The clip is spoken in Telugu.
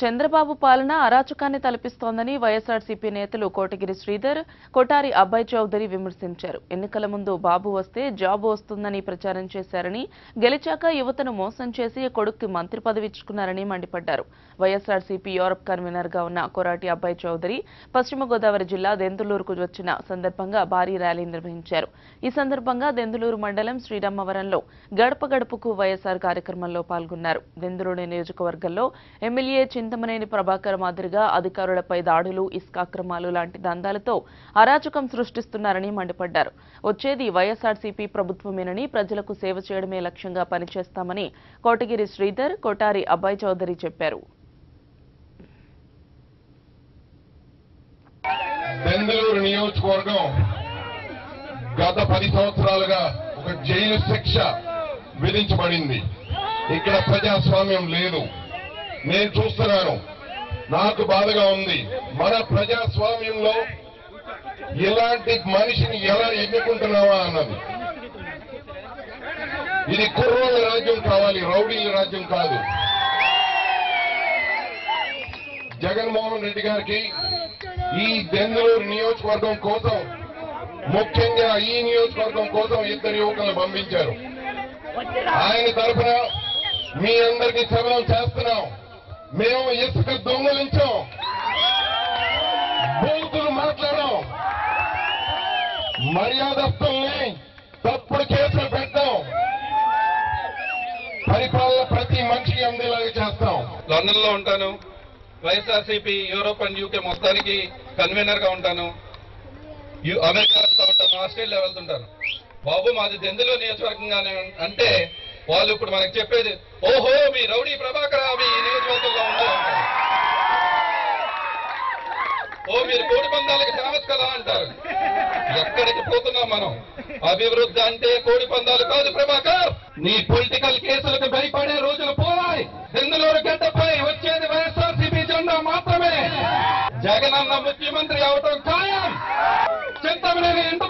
చంద్రబాబు పాలన అరాచకాన్ని తలపిస్తోందని వైఎస్ఆర్సీపీ నేతలు కోటగిరి శ్రీధర్ కొటారి అబ్బాయి చౌదరి విమర్శించారు ఎన్నికల ముందు బాబు వస్తే జాబు వస్తుందని ప్రచారం చేశారని గెలిచాక యువతను మోసం చేసి కొడుక్కి మంత్రి పదవి ఇచ్చుకున్నారని మండిపడ్డారు వైఎస్ఆర్సీపీ యూరప్ కన్వీనర్ గా ఉన్న కొరాటి అబ్బాయి చౌదరి పశ్చిమ గోదావరి జిల్లా దెందులూరుకు వచ్చిన సందర్భంగా భారీ ర్యాలీ నిర్వహించారు ఈ సందర్భంగా దెందులూరు మండలం శ్రీరామవరంలో గడప గడపకు వైఎస్ఆర్ కార్యక్రమంలో పాల్గొన్నారు దెందులూరు నియోజకవర్గంలో ఎమ్మెల్యే చింతమనేని ప్రభాకర్ మాదిరిగా అధికారులపై దాడులు ఇసుకాక్రమాలు లాంటి దందాలతో అరాచకం సృష్టిస్తున్నారని మండిపడ్డారు వచ్చేది వైఎస్ఆర్సీపీ ప్రభుత్వమేనని ప్రజలకు సేవ చేయడమే లక్ష్యంగా పనిచేస్తామని కోటగిరి శ్రీధర్ కొటారి అబ్బాయి చౌదరి చెప్పారు బెంగళూరు నియోజకవర్గం గత పది సంవత్సరాలుగా ఒక జైలు శిక్ష విధించబడింది ఇక్కడ ప్రజాస్వామ్యం లేదు నేను చూస్తున్నాను నాకు బాధగా ఉంది మన ప్రజాస్వామ్యంలో ఇలాంటి మనిషిని ఎలా ఎన్నుకుంటున్నావా అన్నది ఇది కుర్రోళ్ళ రాజ్యం కావాలి రౌడీల రాజ్యం కాదు జగన్మోహన్ రెడ్డి గారికి ఈ బెంగళూరు నియోజకవర్గం కోసం ముఖ్యంగా ఈ నియోజకవర్గం కోసం ఇద్దరు యువకులను పంపించారు ఆయన తరఫున మీ అందరికీ శ్రవణం చేస్తున్నాం మేము ఇసుక దొంగలించాం బూతులు మాట్లాడాం మర్యాదస్తుల్ని తప్పుడు కేసులు పెట్టాం పరిపాలన ప్రతి మనిషికి అందేలాగా చేస్తాం లండన్ లో ఉంటాను వైఎస్ఆర్సీపీ యూరోప్ అండ్ యూకే మొత్తానికి కన్వీనర్ గా ఉంటాను యు- అమెరికా వెళ్తా ఉంటాను ఆస్ట్రేలియా వెళ్తుంటాను బాబు మాది దెందులో నియోజకవర్గంగానే అంటే వాళ్ళు ఇప్పుడు మనకి చెప్పేది ఓహో మీ రౌడీ ప్రభాకర్ మీ నియోజకవర్గంలో ఉండే అంటారు. ఓ మీరు కోడి పందాలకి ఫేమస్ కదా అంటారు ఎక్కడికి పోతున్నాం మనం అభివృద్ధి అంటే కోడి పందాలు కాదు ప్రభాకర్ నీ పొలిటికల్ కేసులకు భయపడే రోజులు పోవాయి దెందులూరు గడ్డపై వచ్చేది వైఎస్ఆర్సీపీ జెండా మాత్రమే జగనన్న ముఖ్యమంత్రి అవటం ఖాయం చింతమనేని ఎండ